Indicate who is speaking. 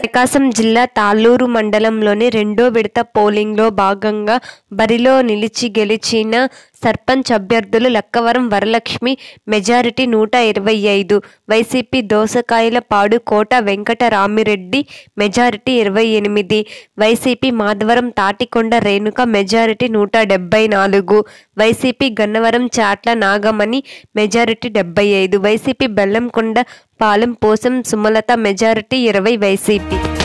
Speaker 1: ప్రకాశం జిల్లా తాళ్లూరు మండలంలోని రెండో విడత పోలింగ్లో భాగంగా బరిలో నిలిచి గెలిచిన సర్పంచ్ అభ్యర్థులు లక్కవరం వరలక్ష్మి మెజారిటీ నూట ఇరవై ఐదు వైసీపీ దోసకాయలపాడు కోట వెంకటరామిరెడ్డి మెజారిటీ ఇరవై ఎనిమిది వైసీపీ మాధవరం తాటికొండ రేణుక మెజారిటీ నూట డెబ్బై నాలుగు వైసీపీ గన్నవరం చాట్ల నాగమణి మెజారిటీ డెబ్బై ఐదు వైసీపీ బెల్లంకొండ పాలెం పోసం సుమలత మెజారిటీ ఇరవై వైసీపీ